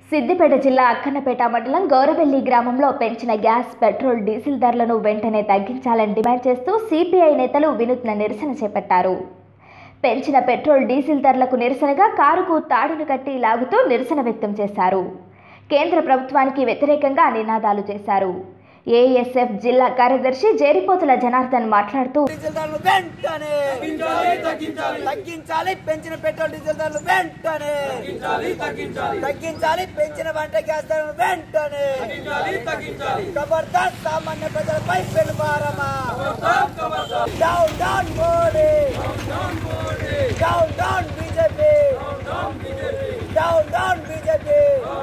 సిద్దిపేట జిల్లా అక్కన్నపేట మండలం గౌరవెల్లి గ్రామంలో పెంచిన గ్యాస్ పెట్రోల్ డీజిల్ ధరలను వెంటనే తగ్గించాలని డిమాండ్ చేస్తూ సిపిఐ నేతలు వినూత్న నిరసన చేపట్టారు పెంచిన పెట్రోల్ డీజిల్ ధరలకు నిరసనగా కారుకు తాడును కట్టి లాగుతూ నిరసన వ్యక్తం చేశారు కేంద్ర ప్రభుత్వానికి వ్యతిరేకంగా నినాదాలు చేశారు ఏఎస్ఎఫ్ జిల్లా కార్యదర్శి జేరిపోతుల జనార్దన్ మాట్లాడుతూ డీజిల్ ధరలు వెంటనే తగ్గించాలి పెంచిన పెట్రోల్ డీజిల్ ధరలు వెంటనే తగ్గించాలి పెంచిన వంట గ్యాస్ ధరలు వెంటనే ఖబర్దార్ సామాన్య ప్రజలపై పెనుభారమా down down Modi down down BJP down down BJP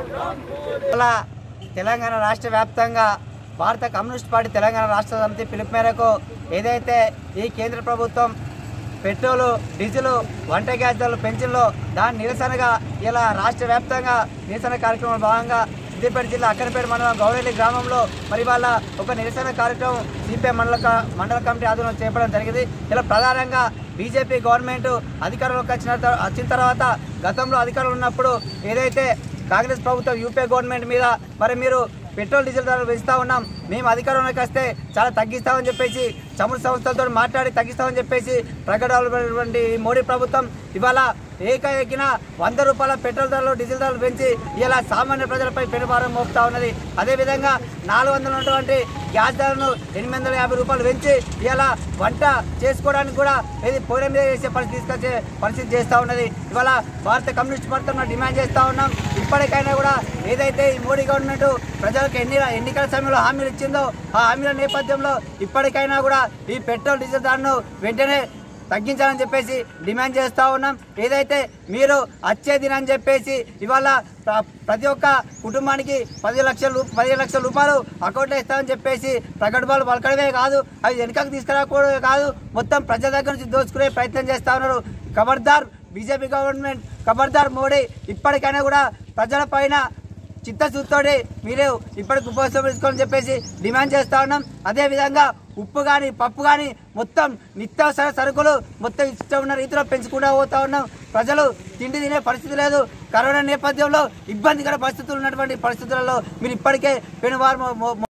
Telangana రాష్ట్ర వ్యాప్తంగా భారత కమ్యూనిస్ట్ పార్టీ తెలంగాణ రాష్ట్ర సమితి పిలుపు మేరకు ఏదైతే ఈ కేంద్ర ప్రభుత్వం పెట్రోలు డీజిల్ వంట గ్యాస్ ధరలు పెంచిందో దాని నిరసనగా ఇలా రాష్ట్ర వ్యాప్తంగా నిరసన కార్యక్రమంలో భాగంగా సిద్దిపేట జిల్లా అక్కనపేట మండలం గౌరెల్లి గ్రామంలో మరి వాళ్ళ ఒక నిరసన కార్యక్రమం సిపిఐ మండల క- మండల కమిటీ ఆధ్వర్యంలో చేపట్టడం జరిగింది ఇలా ప్రధానంగా బీజేపీ గవర్నమెంట్ అధికారంలోకి వచ్చిన తర్- వచ్చిన తర్వాత గతంలో అధికారంలో ఉన్నప్పుడు ఏదైతే కాంగ్రెస్ ప్రభుత్వం యూపీఏ గవర్నమెంట్ మీద మరి మీరు పెట్రోల్ డీజిల్ ధరలు పెంచుతా ఉన్నాం మేము అధికారంలోకి వస్తే చాలా తగ్గిస్తామని చెప్పేసి చమురు సంస్థలతో మాట్లాడి తగ్గిస్తామని చెప్పేసి ప్రకటనటువంటి మోడీ ప్రభుత్వం ఇవాళ ఏకైకిన వంద రూపాయల పెట్రోల్ ధరలు డీజిల్ ధరలు పెంచి ఇలా సామాన్య ప్రజలపై పెనుభారం మోపుతా ఉన్నది అదేవిధంగా నాలుగు వందలు ఉన్నటువంటి గ్యాస్ ధరను ఎనిమిది వందల యాభై రూపాయలు పెంచి ఇలా వంట చేసుకోవడానికి కూడా ఏది పొయ్యి మీద చేసే పరిస్థితి తీసుకొచ్చే పరిస్థితి చేస్తూ ఉన్నది ఇవాళ భారత కమ్యూనిస్ట్ పార్టీ తరఫున డిమాండ్ చేస్తూ ఉన్నాం ఇప్పటికైనా కూడా ఏదైతే ఈ మోడీ గవర్నమెంట్ ప్రజలకు ఎన్ని ఎన్నికల సమయంలో హామీలు ఇచ్చిందో ఆ హామీల నేపథ్యంలో ఇప్పటికైనా కూడా ఈ పెట్రోల్ డీజిల్ ధరను వెంటనే తగ్గించాలని చెప్పేసి డిమాండ్ చేస్తూ ఉన్నాం ఏదైతే మీరు వచ్చే దినని చెప్పేసి ఇవాళ ప్ర- ప్రతి ఒక్క కుటుంబానికి పది లక్షల రూ- పదిహేను లక్షల రూపాయలు అకౌంట్లో ఇస్తామని చెప్పేసి ప్రకటనలు పలకడమే కాదు అవి వెనుకకు తీసుకురాకూడదు కాదు మొత్తం ప్రజల దగ్గర నుంచి దోచుకునే ప్రయత్నం చేస్తూ ఉన్నారు ఖబర్దార్ బీజేపీ గవర్నమెంట్ ఖబర్దార్ మోడీ ఇప్పటికైనా కూడా ప్రజల పైన చిత్తశుద్ధితోటి మీరు ఇప్పటికి ఉపవాసం తీసుకోవాలని చెప్పేసి డిమాండ్ చేస్తా ఉన్నాం అదేవిధంగా ఉప్పు కానీ పప్పు కానీ మొత్తం నిత్యావసర సరుకులు మొత్తం ఇష్టం ఉన్న రీతిలో పెంచుకుంటూ పోతా ఉన్నాం ప్రజలు తిండి తినే పరిస్థితి లేదు కరోనా నేపథ్యంలో ఇబ్బందికర పరిస్థితులు ఉన్నటువంటి పరిస్థితులలో మీరు ఇప్పటికే పెనువారు